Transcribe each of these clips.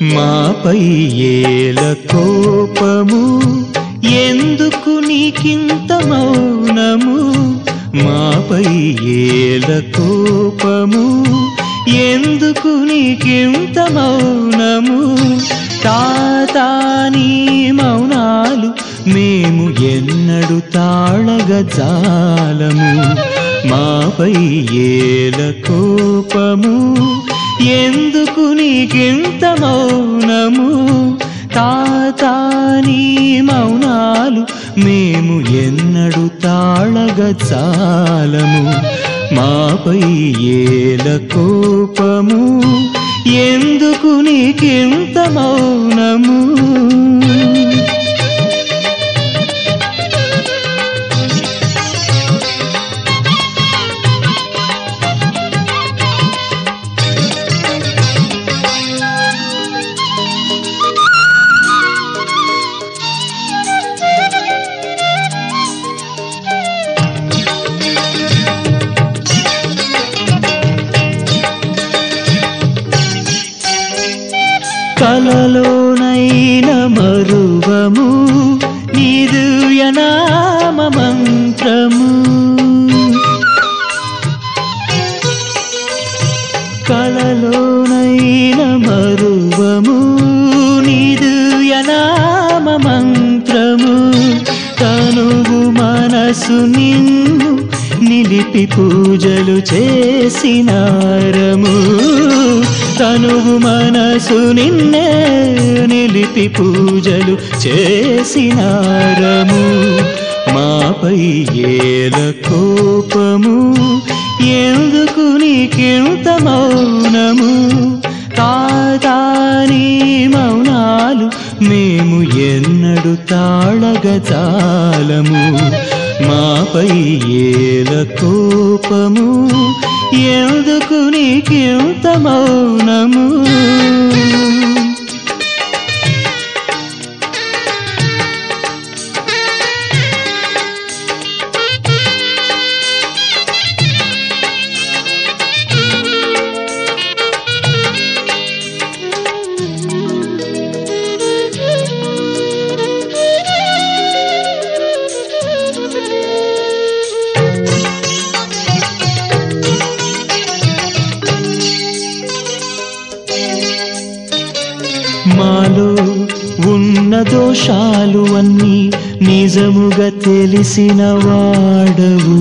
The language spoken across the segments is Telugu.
మాపై ఏల కోపము ఎందుకు నీకింత మౌనము మాపై ఏల కోపము ఎందుకు నీకింత మౌనము తాతా నీ మౌనాలు మేము ఎన్నడు తాళగజాలము మాపై ఏల కోపము ఎందుకు నీకింత మౌనము తాతా నీ మౌనాలు మేము ఎన్నడు తాళగజాలము మాపై ఏల కోపము ఎందుకు నీకింత మౌనము కలలోనైన మరువము నిరుయనామ మంత్రము కలలోనైన మరువము నిరుయనామ మంత్రము తనువు మనసు నిన్ను నిలిపి పూజలు చేసినారము తనువు మనసు నిన్నే నిలిపి పూజలు చేసినారము మాపై ఏల కోపము ఎందుకు నీకింత మౌనము తాతాని మౌనాలు మేము ఎన్నడు తాళగజాలము మాపై ఏల కోపము ఎందుకు నీకింత మౌనము మాలో ఉన్న దోషాలు అన్నీ నిజముగా తెలిసిన వాడవు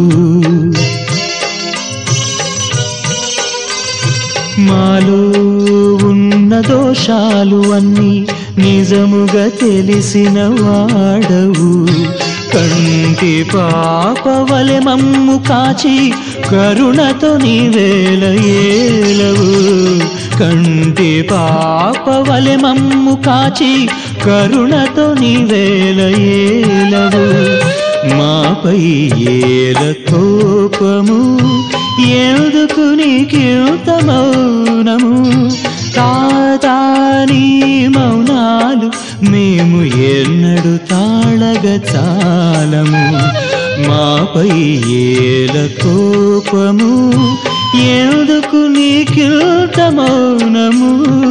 మాలో ఉన్న దోషాలు అన్నీ నిజముగా తెలిసిన వాడవు కంటి పాపవలె మమ్ము కాచి కరుణతో నీవేల ఏలవు కంటి పాపవలె మమ్ము కాచి కరుణతో నీవేల ఏలవు మాపై ఏల కోపము ఎందుకు నీకింత మౌనము తాతాని మౌనాలు మేము ఎన్నడు తాళగచాలము మాపై ఏల కోపము ఎందుకు నీకింత మౌనము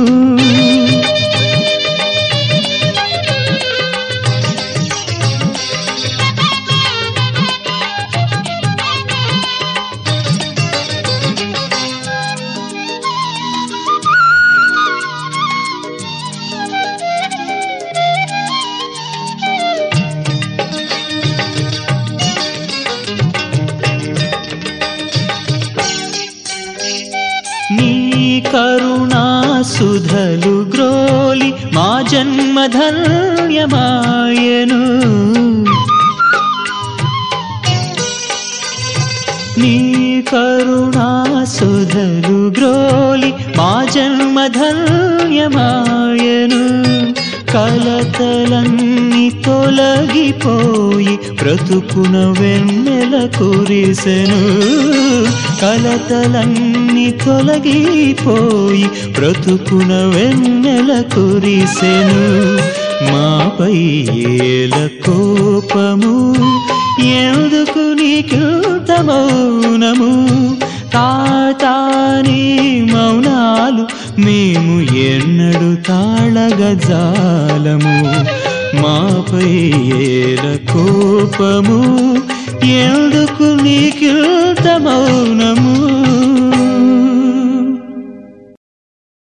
నీ కరుణా సుధలు గ్రోలి మా జన్మ ధన్యమాయను నీ కరుణా సుధలు గ్రోలి మా జన్మ ధన్యమాయను కలతలన్నీ తొలగిపోయి బ్రతుకున వెన్నెల కురిసెను కలతలన్నీ తొలగిపోయి బ్రతుకున వెన్నెల కురిసెను మాపై ఏల కోపము ఎందుకు నీకింత మౌనము తాతాని మౌనాలు మేము ఎన్నడు తాళగజాలము మాపై ఏల కోపము ఎందుకు నీకింత మౌనము